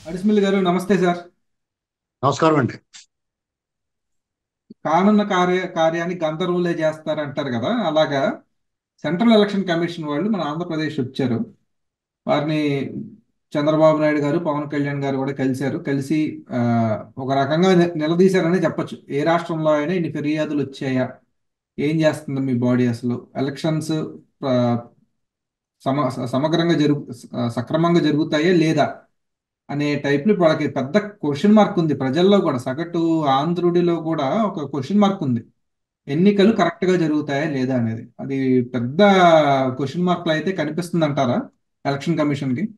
అడిస్మిల్ గారు నమస్తే సార్ నమస్కారం అండి కానున్న కార్య కార్యాన్ని గందరగోళే చేస్తారు అంటారు కదా అలాగా సెంట్రల్ ఎలక్షన్ కమిషన్ వాళ్ళు మన ఆంధ్రప్రదేశ్ వచ్చారు వారిని చంద్రబాబు నాయుడు గారు పవన్ కళ్యాణ్ గారు కూడా కలిశారు కలిసి ఆ, ఒక రకంగా ని- నిలదీశారని చెప్పొచ్చు ఏ రాష్ట్రంలో అయినా ఇన్ని ఫిర్యాదులు వచ్చాయా ఏం చేస్తుంది మీ బాడీ అసలు ఎలక్షన్స్ సమ సమగ్రంగా జరుగు సక్రమంగా జరుగుతాయా లేదా అనే టైప్లో ఇప్పుడు వాళ్ళకి పెద్ద క్వశ్చన్ మార్క్ ఉంది ప్రజల్లో కూడా సగటు ఆంధ్రుడిలో కూడా ఒక క్వశ్చన్ మార్క్ ఉంది ఎన్నికలు కరెక్ట్ గా జరుగుతాయా లేదా అనేది అది పెద్ద క్వశ్చన్ మార్క్ అయితే కనిపిస్తుంది అంటారా ఎలక్షన్ కమిషన్ కి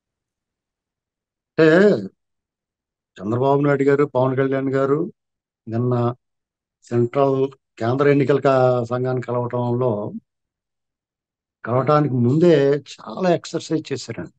అంటే చంద్రబాబు నాయుడు గారు పవన్ కళ్యాణ్ గారు నిన్న సెంట్రల్ కేంద్ర ఎన్నికల కా- సంఘాన్ని కలవటంలో కలవటానికి ముందే చాలా ఎక్సర్సైజ్ చేశారండి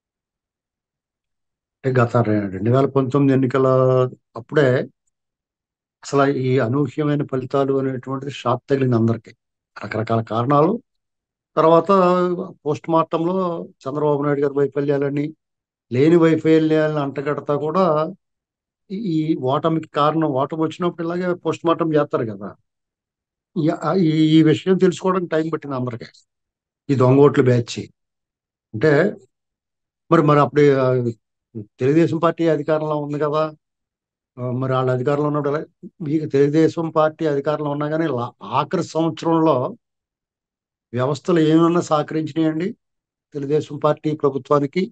అంటే గత రె- రెండు వేల పంతొమ్మిది ఎన్నికల అప్పుడే అసలు ఈ అనూహ్యమైన ఫలితాలు అనేటువంటిది షాక్ తగిలింది అందరికీ రకరకాల కారణాలు తర్వాత పోస్ట్ మార్టంలో చంద్రబాబు నాయుడు గారి వైఫల్యాలని లేని వైఫల్యాలను అంటగడతా కూడా ఈ ఈ ఓటమికి కారణం ఓటమి వచ్చినప్పుడు ఇలాగే పోస్ట్ మార్టం చేస్తారు కదా ఈ ఈ ఈ విషయం తెలుసుకోవడానికి టైం పట్టింది అందరికీ ఈ దొంగ ఓట్లు బ్యాచ్ అంటే మరి మరి అప్పుడు ఆ, తెలుగుదేశం పార్టీ అధికారంలో ఉంది కదా ఆ, మరి వాళ్ళ అధికారంలో ఉన్నప్పుడు ఎలా- మీకు తెలుగుదేశం పార్టీ అధికారంలో ఉన్నా కానీ లా- ఆఖరి సంవత్సరంలో వ్యవస్థలు ఏమన్నా సహకరించినాయండి తెలుగుదేశం పార్టీ ప్రభుత్వానికి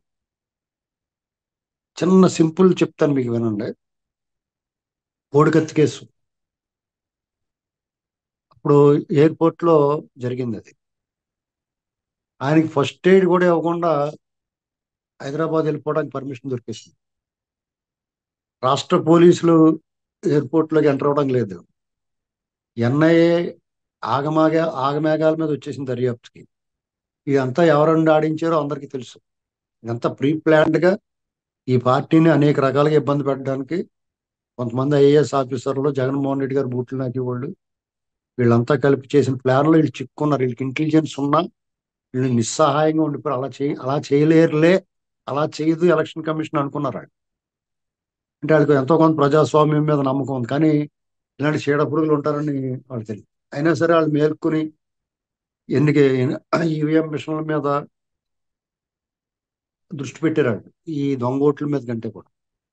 చిన్న సింపుల్ చెప్తాను మీకు వినండి కోడికత్తి కేసు అప్పుడు ఎయిర్పోర్ట్ లో జరిగింది అది ఆయనకి ఫస్ట్ ఎయిడ్ కూడా ఇవ్వకుండా హైదరాబాద్ వెళ్ళిపోవడానికి పర్మిషన్ దొరికేసింది రాష్ట్ర పోలీసులు ఎయిర్పోర్ట్ లోకి ఎంటర్ అవ్వడం లేదు ఎన్ఐఏ ఆగమాగ ఆగమేఘాల మీద వచ్చేసింది దర్యాప్తుకి ఇదంతా ఎవరండి ఆడించారో అందరికీ తెలుసు ఇదంతా ప్రీ ప్లాన్డ్ గా ఈ పార్టీని అనేక రకాలుగా ఇబ్బంది పెట్టడానికి కొంతమంది ఐఏఎస్ ఆఫీసర్లు జగన్మోహన్ రెడ్డి గారు బూట్లు నాకి వాళ్ళు వీళ్ళంతా కలిపి చేసిన ప్లాన్లో వీళ్ళు చిక్కున్నారు వీళ్ళకి ఇంటెలిజెన్స్ ఉన్నా వీళ్ళు నిస్సహాయంగా ఉండిపోయి అలా చేయ అలా చేయలేరులే అలా చేయదు ఎలక్షన్ కమిషన్ అనుకున్నారు వాళ్ళు. అంటే వాళ్ళకి ఎంతో కొంత ప్రజాస్వామ్యం మీద నమ్మకం ఉంది కానీ ఇలాంటి చీడ పురుగులు ఉంటారని వాళ్ళు తెలియదు అయినా సరే వాళ్ళు మేల్కొని ఎన్నిక ఈవీఎం మిషన్ల మీద దృష్టి పెట్టారు వాళ్ళు ఈ దొంగ ఓట్ల మీద కంటే కూడా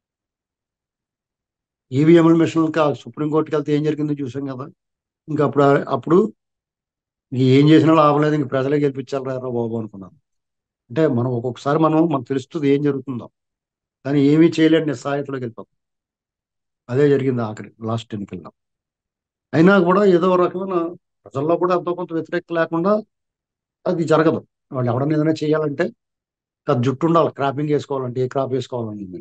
ఈవీఎం మిషన్లకి ఆ సుప్రీంకోర్టుకి వెళ్తే ఏం జరిగిందో చూసాం కదా ఇంకా అప్పుడు అప్పుడు ఇంక ఏం చేసినా లాభం లేదు ఇంక ప్రజలే గెలిపించాలి రా బాబు అనుకున్నాను అంటే మనం ఒక్కొక్కసారి మనం మనకు తెలుస్తుంది ఏం జరుగుతుందో కానీ ఏమీ చేయలేని నిస్సహాయతలోకి వెళ్ళిపోతాం అదే జరిగింది ఆఖరి లాస్ట్ ఎన్నికల్లో అయినా కూడా ఏదో ఒక రకమైన ప్రజల్లో కూడా ఎంతో కొంత వ్యతిరేకత లేకుండా అది జరగదు వాళ్ళు ఎవడన్నా ఏదైనా చేయాలంటే అది జుట్టు ఉండాలి క్రాపింగ్ వేసుకోవాలంటే ఏ క్రాప్ వేసుకోవాలండి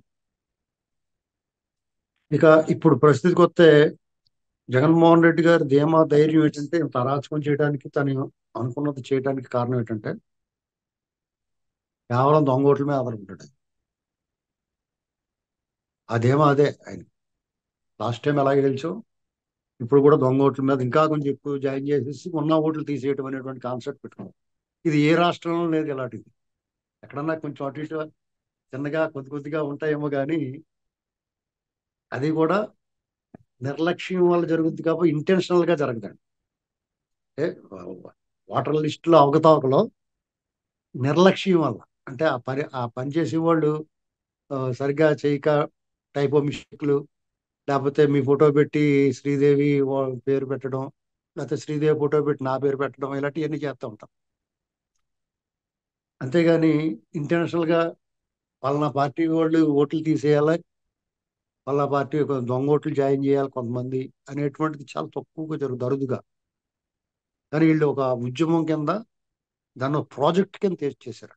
ఇక ఇప్పుడు పరిస్థితికి వస్తే జగన్మోహన్ రెడ్డి గారి ధీమా ధైర్యం ఏంటంటే ఇంత అరాచకం చేయడానికి తను అనుకున్నది చేయడానికి కారణం ఏంటంటే కేవలం దొంగ ఓట్ల మీద ఆధారపడ్డాడు అదేమో అదే ఆయన లాస్ట్ టైం ఎలాగ గెలిచో ఇప్పుడు కూడా దొంగ ఓట్ల మీద ఇంకా కొంచెం ఎక్కువ జాయిన్ చేసేసి ఉన్న ఓట్లు తీసేయడం అనేటువంటి కాన్సెప్ట్ పెట్టుకున్నాం ఇది ఏ రాష్ట్రంలో లేదు ఇలాంటిది ఎక్కడన్నా కొంచెం అటు ఇటు చిన్నగా కొద్ది కొద్దిగా ఉంటాయేమో కానీ అది కూడా నిర్లక్ష్యం వల్ల జరుగుద్ది కాబట్టి ఇంటెన్షనల్ గా జరగదండి అంటే వాటర్ లిస్ట్ లో అవకతవకలో నిర్లక్ష్యం వల్ల అంటే ఆ పని ఆ పని చేసే వాళ్ళు ఆ, సరిగ్గా చేయక టైప్ ఆఫ్ మిస్టేక్లు లేకపోతే మీ ఫోటో పెట్టి శ్రీదేవి వా- పేరు పెట్టడం లేకపోతే శ్రీదేవి ఫోటో పెట్టి నా పేరు పెట్టడం ఇలాంటివన్నీ చేస్తూ ఉంటాం అంతేగాని ఇంటర్నేషనల్ గా పలానా పార్టీ వాళ్ళు ఓట్లు తీసేయాలి పలానా పార్టీ ఒక దొంగ ఓట్లు జాయిన్ చేయాలి కొంతమంది అనేటువంటిది చాలా తక్కువగా జరుగుతుంది అరుదుగా కానీ వీళ్ళు ఒక ఉద్యమం కింద దాన్ని ఒక ప్రాజెక్ట్ కింద తేల్చి చేశారు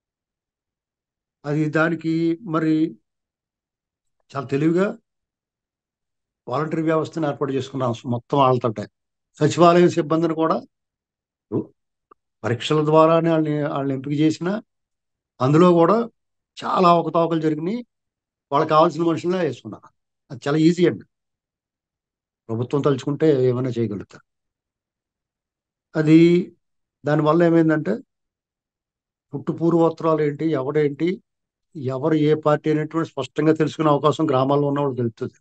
అది దానికి మరి చాలా తెలివిగా వాలంటరీ వ్యవస్థను ఏర్పాటు చేసుకున్నాం మొత్తం వాళ్ళతోటే సచివాలయం సిబ్బందిని కూడా పరీక్షల ద్వారానే వాళ్ళని వాళ్ళని ఎంపిక చేసిన అందులో కూడా చాలా అవకతవకలు జరిగినాయి వాళ్ళకి కావాల్సిన మనుషులనే వేసుకున్నారు అది చాలా ఈజీ అండి ప్రభుత్వం తలుచుకుంటే ఏమైనా చేయగలుగుతారు అది దానివల్ల ఏమైందంటే పుట్టు పూర్వోత్తరాలు ఏంటి ఎవడేంటి ఎవరు ఏ పార్టీ అనేటువంటి స్పష్టంగా తెలుసుకునే అవకాశం గ్రామాల్లో ఉన్న వాళ్ళకి తెలుస్తుంది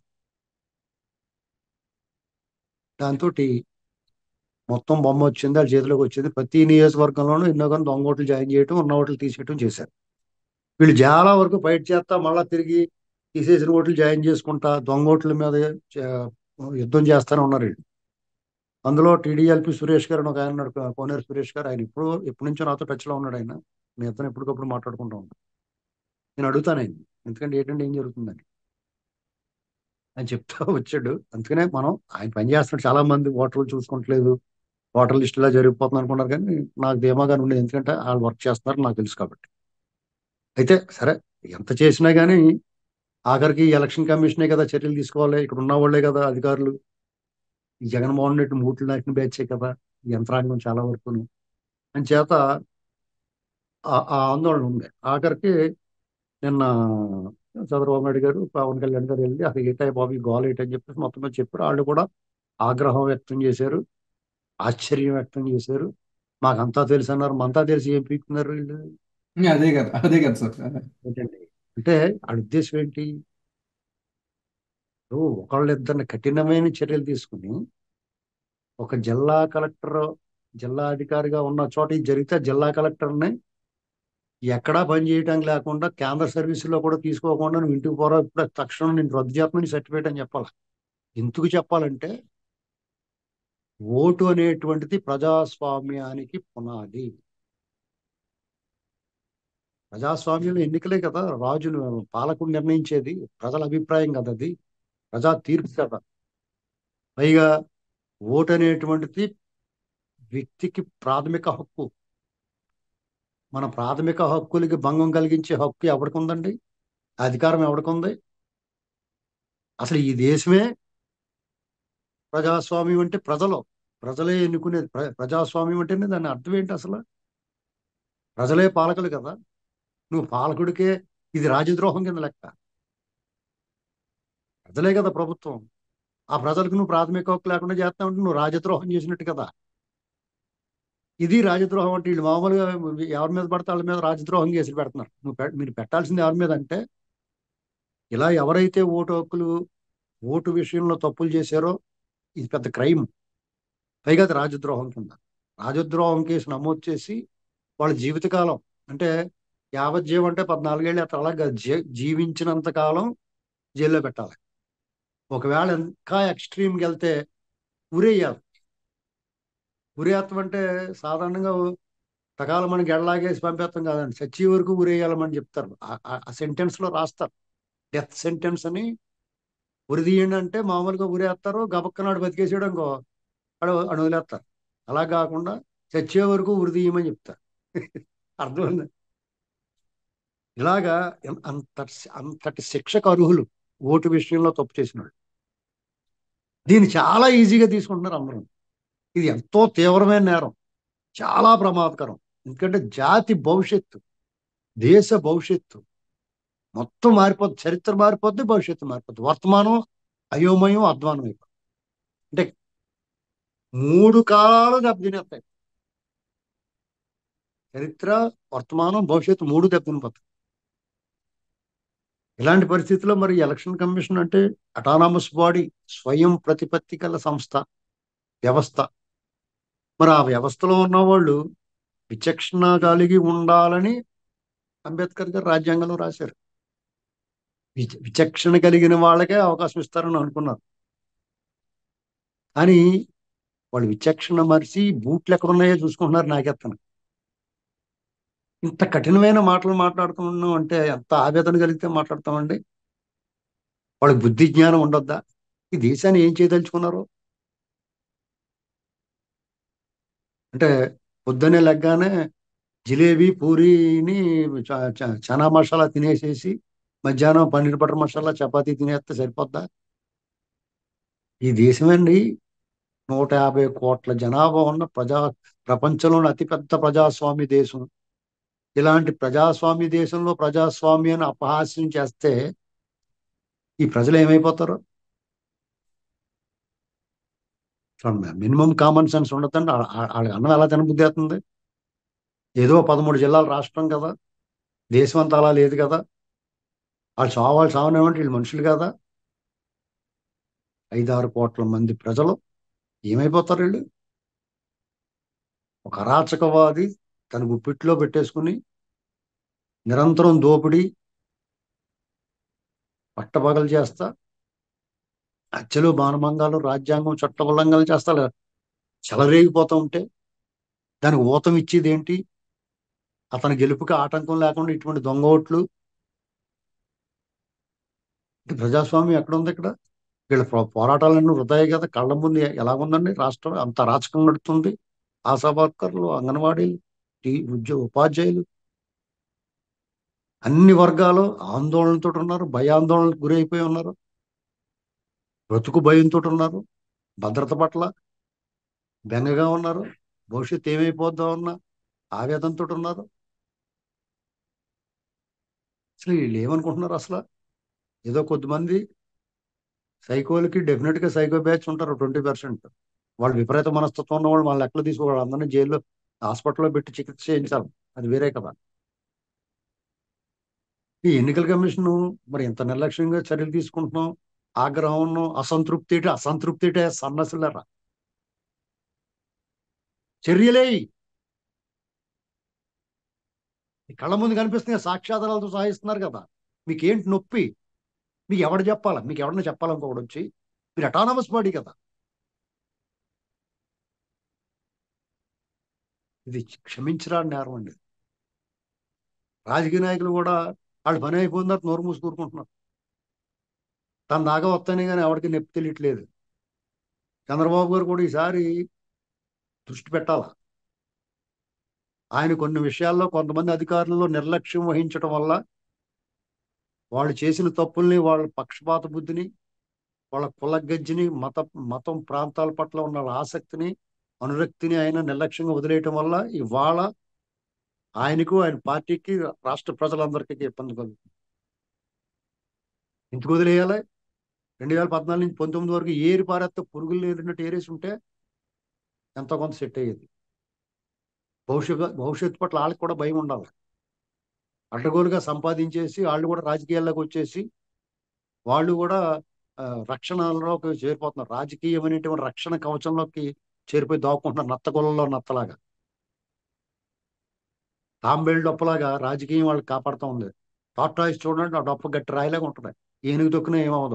దాంతో మొత్తం బొమ్మ వచ్చింది వాళ్ళ చేతిలోకి వచ్చింది ప్రతి నియోజకవర్గంలోనూ ఎన్నో కానీ దొంగ ఓట్లు జాయిన్ చేయటం ఉన్న ఓట్లు తీసేయటం చేశారు వీళ్ళు చాలా వరకు ఫైట్ చేస్తా మళ్ళా తిరిగి తీసేసిన ఓట్లు జాయిన్ చేసుకుంటా దొంగ ఓట్ల మీద చ- యుద్ధం చేస్తానే ఉన్నారు వీళ్ళు అందులో టీడీఎల్పీ సురేష్ గారు అని ఒక ఆయన ఉన్నాడు కోనేరు సురేష్ గారు ఆయన ఇప్పుడు ఎప్పటి నుంచో నాతో టచ్ లో ఉన్నాడు ఆయన నేను ఇతను ఎప్పటికప్పుడు మాట్లాడుకుంటా ఉంటాను నేను అడుగుతాను ఆయన ఎందుకంటే ఏంటంటే ఏం జరుగుతుందని ఆయన చెప్తా వచ్చాడు అందుకనే మనం ఆయన పని చేస్తున్నాడు చాలా మంది ఓటర్లు చూసుకోవట్లేదు ఓటర్ లిస్ట్ ఇలా జరిగిపోతుంది అనుకున్నారు కానీ నాకు ధీమాగానే ఉండేది ఎందుకంటే వాళ్ళు వర్క్ చేస్తున్నారు నాకు తెలుసు కాబట్టి అయితే సరే ఎంత చేసినా కానీ ఆఖరికి ఎలక్షన్ కమిషనే కదా చర్యలు తీసుకోవాలి ఇక్కడ ఉన్న వాళ్ళే కదా అధికారులు ఈ జగన్మోహన్ రెడ్డి మూట్లు నాటిన బ్యాచే కదా ఈ యంత్రాంగం చాలా వరకు అని చేత ఆ- ఆ ఆందోళన ఉంది ఆఖరికి నిన్న చంద్రబాబు నాయుడు గారు పవన్ కళ్యాణ్ గారు వెళ్ళి అసలు ఏటాయి బాబు ఈ గోల ఏంటని చెప్పేసి మొత్తం మీద చెప్పారు వాళ్ళు కూడా ఆగ్రహం వ్యక్తం చేశారు ఆశ్చర్యం వ్యక్తం చేశారు మాకంతా తెలుసు అన్నారు మంతా తెలిసి ఏం పీకుతున్నారు వీళ్ళు అదే కదా అదే కదా సార్ ఏంటండి అంటే వాళ్ళ ఉద్దేశం ఏంటి ఇప్పుడు ఒకళ్ళిద్దరిని కఠినమైన చర్యలు తీసుకుని ఒక జిల్లా కలెక్టర్ జిల్లా అధికారిగా ఉన్న చోట ఇది జరిగితే ఆ జిల్లా కలెక్టర్ని ఎక్కడా పని చేయడానికి లేకుండా కేంద్ర సర్వీసులో కూడా తీసుకోకుండా నువ్వు ఇంటికి పోరా ఇప్పుడు తక్షణం నేను రద్దు చేస్తున్నాను సర్టిఫికేట్ అని చెప్పాలి ఎందుకు చెప్పాలంటే ఓటు అనేటువంటిది ప్రజాస్వామ్యానికి పునాది ప్రజాస్వామ్యంలో ఎన్నికలే కదా రాజును పాలకుడు నిర్ణయించేది ప్రజల అభిప్రాయం కదా అది ప్రజా తీర్పు కదా పైగా ఓటు అనేటువంటిది వ్యక్తికి ప్రాథమిక హక్కు మన ప్రాథమిక హక్కులకి భంగం కలిగించే హక్కు ఎవరికి ఉందండి ఆ అధికారం ఎవరికి ఉంది అసలు ఈ దేశమే ప్రజాస్వామ్యం అంటే ప్రజలు ప్రజలే ఎన్నుకునేది ప్ర- ప్రజాస్వామ్యం అంటేనే దాని అర్థం ఏంటి అసలు ప్రజలే పాలకులు కదా నువ్వు పాలకుడికే ఇది రాజద్రోహం కింద లెక్క ప్రజలే కదా ప్రభుత్వం ఆ ప్రజలకు నువ్వు ప్రాథమిక హక్కు లేకుండా చేస్తా ఉంటే నువ్వు రాజద్రోహం చేసినట్టు కదా ఇది రాజద్రోహం అంటే వీళ్ళు మామూలుగా ఎవరి మీద పడితే వాళ్ళ మీద రాజద్రోహం కేసులు పెడుతున్నారు నువ్వు పె- మీరు పెట్టాల్సింది ఎవరి మీద అంటే ఇలా ఎవరైతే ఓటు హక్కులు ఓటు విషయంలో తప్పులు చేశారో ఇది పెద్ద క్రైమ్ పైగా అది రాజద్రోహం కింద రాజద్రోహం కేసు నమోదు చేసి వాళ్ళ జీవితకాలం అంటే యావజ్జీవం అంటే పద్నాలుగేళ్ళు అట్లా అలాగా జీ- జీవించినంత కాలం జైల్లో పెట్టాలి ఒకవేళ ఇంకా ఎక్స్ట్రీమ్కి వెళ్తే ఉరేయాలి ఉరేత్తం అంటే సాధారణంగా సకాలం మనకి ఎడలాగేసి పంపేస్తాం కాదండి చచ్చి వరకు ఉరేయాలమని చెప్తారు ఆ- ఆ- ఆ సెంటెన్స్ లో రాస్తారు డెత్ సెంటెన్స్ అని ఉరిదీయండి అంటే మామూలుగా ఉరేస్తారు గబక్కనాడు బతికేసాడు ఇంకో అడు అడు వదిలేస్తారు అలా కాకుండా చచ్చే వరకు ఉరిదీయమని చెప్తారు అర్థమైంది ఇలాగా ఎన్- అంత అంతటి శిక్షకు అర్హులు ఓటు విషయంలో తప్పు చేసిన వాళ్ళు దీన్ని చాలా ఈజీగా తీసుకుంటున్నారు అందరూ ఇది ఎంతో తీవ్రమైన నేరం చాలా ప్రమాదకరం ఎందుకంటే జాతి భవిష్యత్తు దేశ భవిష్యత్తు మొత్తం మారిపోద్ది చరిత్ర మారిపోద్ది భవిష్యత్తు మారిపోద్ది వర్తమానం అయోమయం అధ్వానం అయిపోద్ది అంటే మూడు కాలాలు దెబ్బతినేస్తాయి చరిత్ర వర్తమానం భవిష్యత్తు మూడు దెబ్బతినిపోతాయి ఇలాంటి పరిస్థితుల్లో మరి ఎలక్షన్ కమిషన్ అంటే అటానమస్ బాడీ స్వయం ప్రతిపత్తి గల సంస్థ వ్యవస్థ మరి ఆ వ్యవస్థలో ఉన్న వాళ్ళు విచక్షణ కలిగి ఉండాలని అంబేద్కర్ గారు రాజ్యాంగంలో రాశారు విచ- విచక్షణ కలిగిన వాళ్ళకే అవకాశం ఇస్తారని అనుకున్నారు కానీ వాళ్ళు విచక్షణ మరిచి బూట్లు ఎక్కడ ఉన్నాయో చూసుకుంటున్నారు నాకెత్తన ఇంత కఠినమైన మాటలు మాట్లాడుతున్నాం అంటే ఎంత ఆవేదన కలిగితే మాట్లాడతామండి వాళ్ళకి బుద్ధి జ్ఞానం ఉండొద్దా ఈ దేశాన్ని ఏం చేయదలుచుకున్నారు అంటే పొద్దున్నే లెగ్గానే జిలేబీ పూరీని చ- చ- చనా మసాలా తినేసేసి మధ్యాహ్నం పన్నీర్ బటర్ మసాలా చపాతీ తినేస్తే సరిపోద్దా ఈ దేశమండి నూట యాభై కోట్ల జనాభా ఉన్న ప్రజా ప్రపంచంలోని అతిపెద్ద ప్రజాస్వామ్య దేశం ఇలాంటి ప్రజాస్వామ్య దేశంలో ప్రజాస్వామ్యాన్ని అపహాస్యం చేస్తే ఈ ప్రజలు ఏమైపోతారు మినిమం కామన్ సెన్స్ ఉండదండి ఆ- ఆ- వాళ్ళకి అన్నం ఎలా తినబుద్ధి అవుతుంది ఏదో పదమూడు జిల్లాల రాష్ట్రం కదా దేశం అంతా అలా లేదు కదా వాళ్ళు చావాలి చావనేమంటే వీళ్ళు మనుషులు కదా ఐదారు కోట్ల మంది ప్రజలు ఏమైపోతారు వీళ్ళు ఒక అరాచకవాది తన గుప్పిట్లో పెట్టేసుకుని నిరంతరం దోపిడీ పట్టపగలు చేస్తా హత్యలు మానభంగాలు రాజ్యాంగం చట్ట ఉల్లంఘనలు చేస్తా చెలరేగిపోతూ ఉంటే దానికి ఊతం ఇచ్చేది ఏంటి అతని గెలుపుకి ఆటంకం లేకుండా ఇటువంటి దొంగ ఓట్లు ఇది ప్రజాస్వామ్యం ఎక్కడ ఉంది ఇక్కడ వీళ్ళ పో- పోరాటాలన్నీ వృధాయి కదా కళ్ళ ముందు ఎలా ఉందండి రాష్ట్రం అంత రాచకం నడుతుంది ఆశా వర్కర్లు అంగన్వాడీలు టీ ఉద్యోగ ఉపాధ్యాయులు అన్ని వర్గాలు ఆందోళనతో ఉన్నారు భయాందోళనకు గురైపోయి ఉన్నారు బ్రతుకు భయంతో ఉన్నారు భద్రత పట్ల బెంగగా ఉన్నారు భవిష్యత్తు ఏమైపోద్దా ఉన్న ఆవేదనతో ఉన్నారు అసలు వీళ్ళు ఏమనుకుంటున్నారు అసలు ఏదో కొద్దిమంది సైకోలకి డెఫినెట్ గా సైకో బ్యాచ్ ఉంటారు ట్వంటీ పర్సెంట్ వాళ్ళు విపరీత మనస్తత్వం ఉన్న వాళ్ళు వాళ్ళ లెక్కలు తీసుకోవాలి అందరినీ జైల్లో హాస్పిటల్లో పెట్టి చికిత్స చేయించాలి అది వేరే కదా ఈ ఎన్నికల కమిషన్ మరి ఎంత నిర్లక్ష్యంగా చర్యలు తీసుకుంటున్నాం ఆగ్రహం అసంతృప్తి ఏంటి? అసంతృప్తి ఏంటి? సన్నసులరా చర్యలే ఈ కళ్ళ ముందు కనిపిస్తున్నాయి సాక్ష్యాధారాలతో సాగిస్తున్నారు కదా మీకేంటి నొప్పి మీకు ఎవడు చెప్పాలా మీకు ఎవడన్నా చెప్పాలా ఇంకొకటి వచ్చి మీరు అటానమస్ బాడీ కదా ఇది క్షమించరా నేరం అండి రాజకీయ నాయకులు కూడా వాళ్ళు పని అయిపోయిన తర్వాత నోరు మూసి కూరుకుంటున్నారు తన దాకా వస్తానే కానీ ఎవరికి నొప్పి తెలియట్లేదు చంద్రబాబు గారు కూడా ఈసారి దృష్టి పెట్టాల ఆయన కొన్ని విషయాల్లో కొంతమంది అధికారులలో నిర్లక్ష్యం వహించడం వల్ల వాళ్ళు చేసిన తప్పుల్ని వాళ్ళ పక్షపాత బుద్ధిని వాళ్ళ కులగజ్జిని మత మతం ప్రాంతాల పట్ల ఉన్న వాళ్ళ ఆసక్తిని అనురక్తిని ఆయన నిర్లక్ష్యంగా వదిలేయటం వల్ల ఇవాళ ఆయనకు ఆయన పార్టీకి రాష్ట్ర ప్రజలందరికీ ఇబ్బంది కలుగుతుంది ఎందుకు వదిలేయాలి రెండు వేల పద్నాలుగు నుంచి పంతొమ్మిది వరకు ఏరి పారేస్తే పురుగులు ఏరినట్టు ఏరేసి ఉంటే ఎంతో కొంత సెట్ అయ్యేది భవిష్యత్ భవిష్యత్తు పట్ల వాళ్ళకి కూడా భయం ఉండాలి అడ్డగోలుగా సంపాదించేసి వాళ్ళు కూడా రాజకీయాల్లోకి వచ్చేసి వాళ్ళు కూడా ఆ, రక్షణలోకి చేరిపోతున్నారు రాజకీయం అనేటువంటి రక్షణ కవచంలోకి చేరిపోయి దాక్కుంటున్నారు నత్తగొల్లలో నత్తలాగా తాంబేలు డొప్పలాగా రాజకీయం వాళ్ళకి కాపాడుతూ ఉంది టాటాయిస్ చూడండి ఆ డొప్ప గట్టి రాయిలాగా ఉంటుంది ఏనుగు తొక్కినా ఏమవదు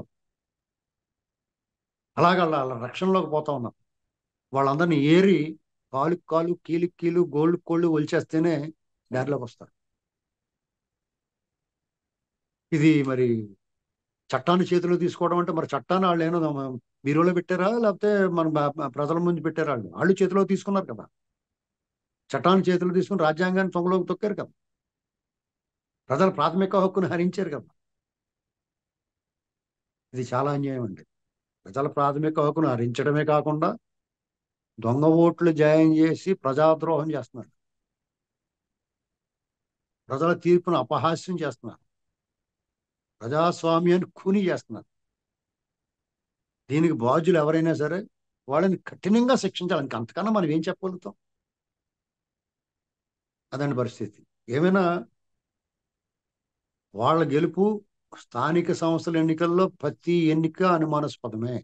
అలాగా వాళ్ళ వాళ్ళ రక్షణలోకి పోతా ఉన్నారు వాళ్ళందరినీ ఏరి కాలుకి కాలు కీలికి కీలు గోళ్ళు కోళ్ళు ఒలిచేస్తేనే దారిలోకి వస్తారు ఇది మరి చట్టాన్ని చేతిలో తీసుకోవడం అంటే మరి చట్టాన్ని వాళ్ళు ఏమో బీరోలో పెట్టారా లేకపోతే మన బ- బ- ప్రజల ముందు పెట్టారా వాళ్ళు వాళ్ళు చేతిలో తీసుకున్నారు కదా చట్టాన్ని చేతిలో తీసుకుని రాజ్యాంగాన్ని తొంగలోకి తొక్కారు కదా ప్రజల ప్రాథమిక హక్కును హరించారు కదా ఇది చాలా అన్యాయం అండి ప్రజల ప్రాథమిక హక్కును హరించడమే కాకుండా దొంగ ఓట్లు జాయిన్ చేసి ప్రజాద్రోహం చేస్తున్నారు ప్రజల తీర్పును అపహాస్యం చేస్తున్నారు ప్రజాస్వామ్యాన్ని కూని చేస్తున్నారు దీనికి బాధ్యులు ఎవరైనా సరే వాళ్ళని కఠినంగా శిక్షించాలి ఇంక అంతకన్నా మనం ఏం చెప్పగలుగుతాం అదండి పరిస్థితి ఏమైనా వాళ్ళ గెలుపు స్థానిక సంస్థల ఎన్నికల్లో ప్రతి ఎన్నిక అనుమానాస్పదమే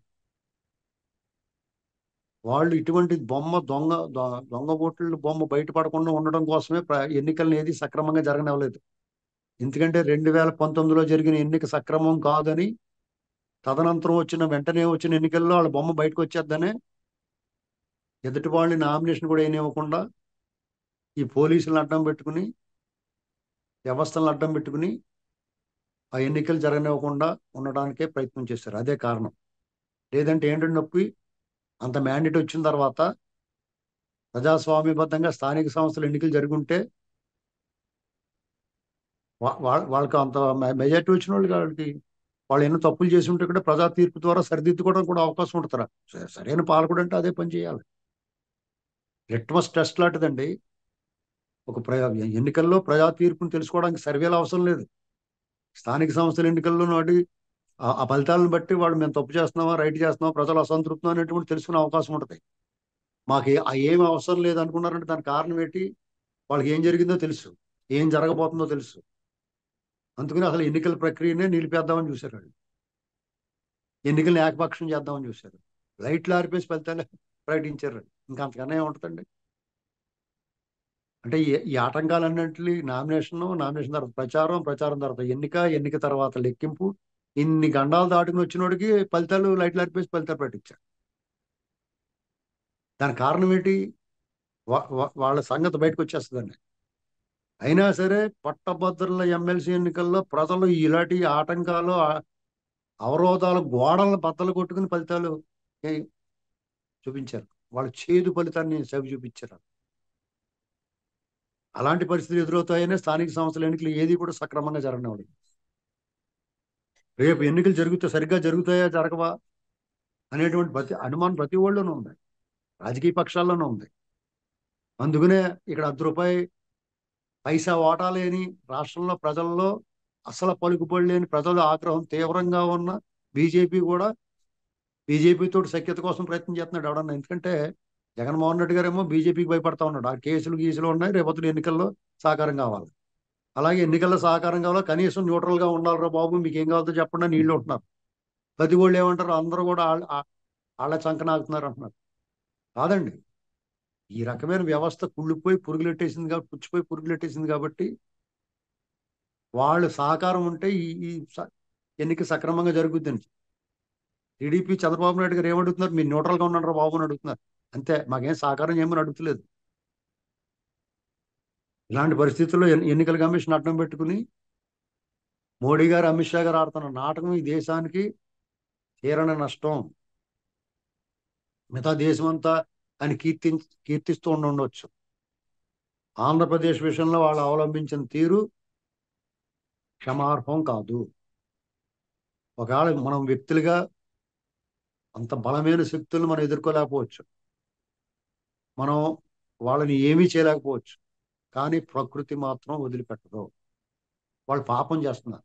వాళ్ళు ఇటువంటి బొమ్మ దొంగ దొ- దొంగ ఓట్ల బొమ్మ బయటపడకుండా ఉండడం కోసమే ప్ర- ఎన్నికలను ఏది సక్రమంగా జరగనివ్వలేదు ఎందుకంటే రెండు వేల పంతొమ్మిదిలో జరిగిన ఎన్నిక సక్రమం కాదని తదనంతరం వచ్చిన వెంటనే వచ్చిన ఎన్నికల్లో వాళ్ళ బొమ్మ బయటకు వచ్చేద్దనే ఎదుటి వాళ్ళని నామినేషన్ కూడా ఏనివ్వకుండా ఈ పోలీసులను అడ్డం పెట్టుకుని వ్యవస్థలను అడ్డం పెట్టుకుని ఆ ఎన్నికలు జరగనివ్వకుండా ఉండడానికే ప్రయత్నం చేశారు అదే కారణం లేదంటే ఏంటంటే నొప్పి అంత మ్యాండేట్ వచ్చిన తర్వాత ప్రజాస్వామ్యబద్ధంగా స్థానిక సంస్థల ఎన్నికలు జరుగుంటే వా- వా- వాళ్ళకి అంత మెజార్టీ వచ్చిన వాళ్ళకి వాళ్ళకి వాళ్ళు ఎన్నో తప్పులు చేసి ఉంటే కూడా ప్రజా తీర్పు ద్వారా సరిదిద్దుకోవడం కూడా అవకాశం ఉంటుందా స- సరైన పాలకుడు అంటే అదే పని చేయాలి లిట్మస్ టెస్ట్ లాంటిదండి ఒక ప్ర ఎన్నికల్లో ప్రజా తీర్పును తెలుసుకోవడానికి సర్వేలు అవసరం లేదు స్థానిక సంస్థల ఎన్నికల్లో నాటి ఆ- ఆ ఫలితాలను బట్టి వాళ్ళు మేము తప్పు చేస్తున్నామా రైట్ చేస్తున్నామా ప్రజలు అసంతృప్తం అనేటువంటి తెలుసుకునే అవకాశం ఉంటుంది మాకు ఏ- ఆ ఏం అవసరం లేదు అనుకున్నారంటే దానికి కారణం ఏంటి వాళ్ళకి ఏం జరిగిందో తెలుసు ఏం జరగబోతుందో తెలుసు అందుకని అసలు ఎన్నికల ప్రక్రియనే నిలిపేద్దామని చూశారు వాళ్ళు ఎన్నికలను ఏకపక్షం చేద్దామని చూశారు లైట్లు ఆరిపేసి ఫలితాలు ప్రకటించారు ఇంకా అంతకన్నా ఏముంటుందండి అంటే ఈ ఈ ఆటంకాలన్నింటినీ నామినేషన్ నామినేషన్ తర్వాత ప్రచారం ప్రచారం తర్వాత ఎన్నిక ఎన్నిక తర్వాత లెక్కింపు ఇన్ని గండాలు దాటుకుని వచ్చినోడికి ఫలితాలు లైట్లు ఆరిపేసి ఫలితాలు ప్రకటించారు దాని కారణం ఏంటి వా- వా- వాళ్ళ సంగతి బయటకు వచ్చేస్తుందండి అయినా సరే పట్టభద్రుల ఎమ్మెల్సీ ఎన్నికల్లో ప్రజలు ఇలాంటి ఆటంకాలు ఆ- అవరోధాలు గోడలను బద్దలు కొట్టుకుని ఫలితాలు ఏ- చూపించారు వాళ్ళ చేదు ఫలితాన్ని సవి చూపించారు అలాంటి పరిస్థితులు ఎదురవుతాయనే స్థానిక సంస్థల ఎన్నికలు ఏది కూడా సక్రమంగా జరగనివ్వలేదు రేపు ఎన్నికలు జరిగితే సరిగ్గా జరుగుతాయా జరగవా అనేటువంటి ప్రతి అనుమానం ప్రతి ఒళ్ళలోనూ ఉంది రాజకీయ పక్షాల్లోనూ ఉంది అందుకనే ఇక్కడ అర్ధ రూపాయి పైసా ఓటా లేని రాష్ట్రంలో ప్రజల్లో అసలు పలుకుబడి లేని ప్రజల ఆగ్రహం తీవ్రంగా ఉన్న బీజేపీ కూడా బీజేపీ తోటి సఖ్యత కోసం ప్రయత్నం చేస్తున్నాడు ఎవడన్నా ఎందుకంటే జగన్మోహన్ రెడ్డి గారు ఏమో బీజేపీకి భయపడతా ఉన్నాడు ఆ కేసులు గీసులు ఉన్నాయి రేపొద్దున ఎన్నికల్లో సహకారం కావాలి అలాగే ఎన్నికల్లో సహకారం కావాలా కనీసం న్యూట్రల్ గా ఉండాలిరా బాబు మీకు ఏం కావాలో చెప్పండి అని వీళ్ళు ఉంటున్నారు ప్రతి వాళ్ళు ఏమంటారు అందరూ కూడా వాళ్ళ ఆ- వాళ్ళ చంకనాగుతున్నారు అంటున్నారు కాదండి ఈ రకమైన వ్యవస్థ కుళ్ళిపోయి పురుగులెట్టేసింది కాబట్టి పుచ్చిపోయి పురుగులెట్టేసింది కాబట్టి వాళ్ళు సహకారం ఉంటే ఈ ఈ స- ఎన్నిక సక్రమంగా జరుగుద్దని టీడీపీ చంద్రబాబు నాయుడు గారు ఏమడుగుతున్నారు మీరు న్యూట్రల్ గా ఉన్నారా బాబు అని అడుగుతున్నారు అంతే మాకేం సహకారం చేయమని అడుగుతలేదు ఇలాంటి పరిస్థితుల్లో ఎన్ని- ఎన్నికల కమిషన్ అడ్డం పెట్టుకుని మోడీ గారు అమిత్ షా గారు ఆడుతున్న నాటకం ఈ దేశానికి తీరని నష్టం మిగతా దేశం అంతా ఆయన కీర్తి కీర్తిస్తూ ఉండి ఉండొచ్చు ఆంధ్రప్రదేశ్ విషయంలో వాళ్ళు అవలంబించిన తీరు క్షమార్హం కాదు ఒకవేళ మనం వ్యక్తులుగా అంత బలమైన శక్తులను మనం ఎదుర్కోలేకపోవచ్చు మనం వాళ్ళని ఏమీ చేయలేకపోవచ్చు కానీ ప్రకృతి మాత్రం వదిలిపెట్టదు వాళ్ళు పాపం చేస్తున్నారు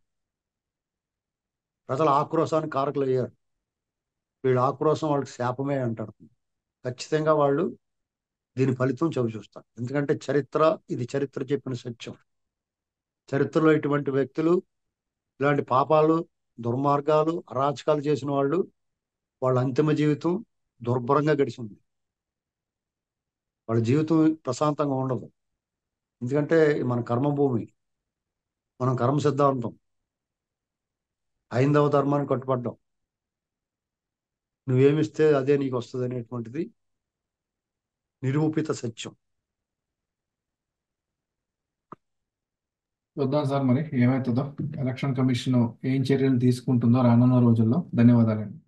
ప్రజల ఆక్రోశానికి కారకులు అయ్యారు వీళ్ళ ఆక్రోశం వాళ్ళకి శాపమే అంటారు ఖచ్చితంగా వాళ్ళు దీని ఫలితం చవి చూస్తారు ఎందుకంటే చరిత్ర ఇది చరిత్ర చెప్పిన సత్యం చరిత్రలో ఇటువంటి వ్యక్తులు ఇలాంటి పాపాలు దుర్మార్గాలు అరాచకాలు చేసిన వాళ్ళు వాళ్ళ అంతిమ జీవితం దుర్భరంగా గడిచింది వాళ్ళ జీవితం ప్రశాంతంగా ఉండదు ఎందుకంటే ఇది మన కర్మభూమి మనం కర్మ సిద్ధాంతం ఐందవ ధర్మానికి కట్టుబడ్డాం నువ్వేమిస్తే అదే నీకు వస్తుంది అనేటువంటిది నిరూపిత సత్యం చూద్దాం సార్ మరి ఏమవుతుందో ఎలక్షన్ కమిషన్ ఏం చర్యలు తీసుకుంటుందో రానున్న రోజుల్లో ధన్యవాదాలండి